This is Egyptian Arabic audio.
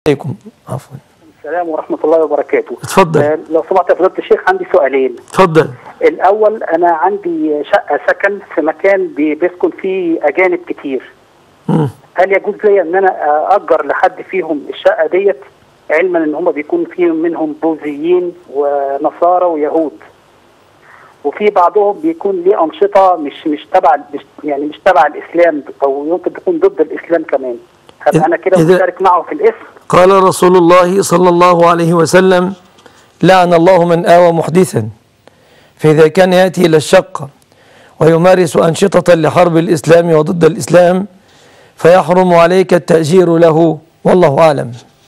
عليكم عفوا السلام ورحمة الله وبركاته اتفضل. آه، لو سمحت يا فضيلة الشيخ عندي سؤالين اتفضل الأول أنا عندي شقة سكن في مكان بي- بيسكن فيه أجانب كتير مم. هل يجوز لي ان انا اجر لحد فيهم الشقه ديت علما ان هم بيكون فيهم منهم بوذيين ونصارى ويهود وفي بعضهم بيكون ليه انشطه مش مش تبع مش يعني مش تبع الاسلام او يمكن تكون ضد الاسلام كمان هل إذا- انا كده إذا- مشترك معه في الاسم قال رسول الله صلى الله عليه وسلم لعن الله من آوى محدثا فإذا كان يأتي إلى الشقة ويمارس أنشطة لحرب الإسلام وضد الإسلام فيحرم عليك التأجير له والله أعلم